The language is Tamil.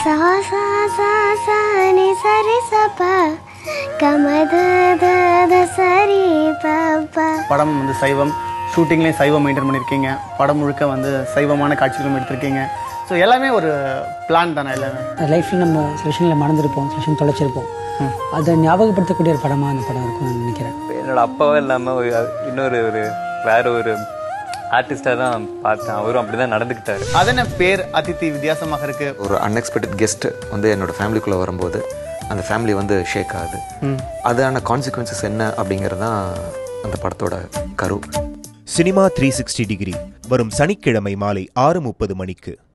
சா சா சா சா நி சரி சபா கமத த த சரி பாப்பா படம் வந்து சைவம் ஷூட்டிங்லேயும் சைவம் மெயின்டைன் பண்ணியிருக்கீங்க படம் முழுக்க வந்து சைவமான காட்சிகளும் எடுத்திருக்கீங்க ஸோ எல்லாமே ஒரு பிளான் தானே எல்லாமே லைஃப்பில் நம்ம சில விஷயங்களை மறந்துருப்போம் சில விஷயம் தொலைச்சிருப்போம் அதை ஞாபகப்படுத்தக்கூடிய ஒரு படமாக அந்த படம் இருக்கும்னு நான் நினைக்கிறேன் என்னோட அப்பாவும் இல்லாமல் ஒரு இன்னொரு ஒரு வேற ஒரு ஆர்டிஸ்டாக தான் பார்த்தேன் அவரும் அப்படி தான் நடந்துக்கிட்டாரு அதன பேர் அதித்தி வித்தியாசமாக இருக்கு ஒரு அன்எக்ஸ்பெக்டட் கெஸ்ட் வந்து என்னோட ஃபேமிலிக்குள்ளே வரும்போது அந்த ஃபேமிலி வந்து ஷேக் ஆகுது அதான கான்சிக்வன்சஸ் என்ன அப்படிங்கிறது தான் அந்த படத்தோட கரு சினிமா த்ரீ சிக்ஸ்டி டிகிரி வரும் சனிக்கிழமை மாலை ஆறு முப்பது மணிக்கு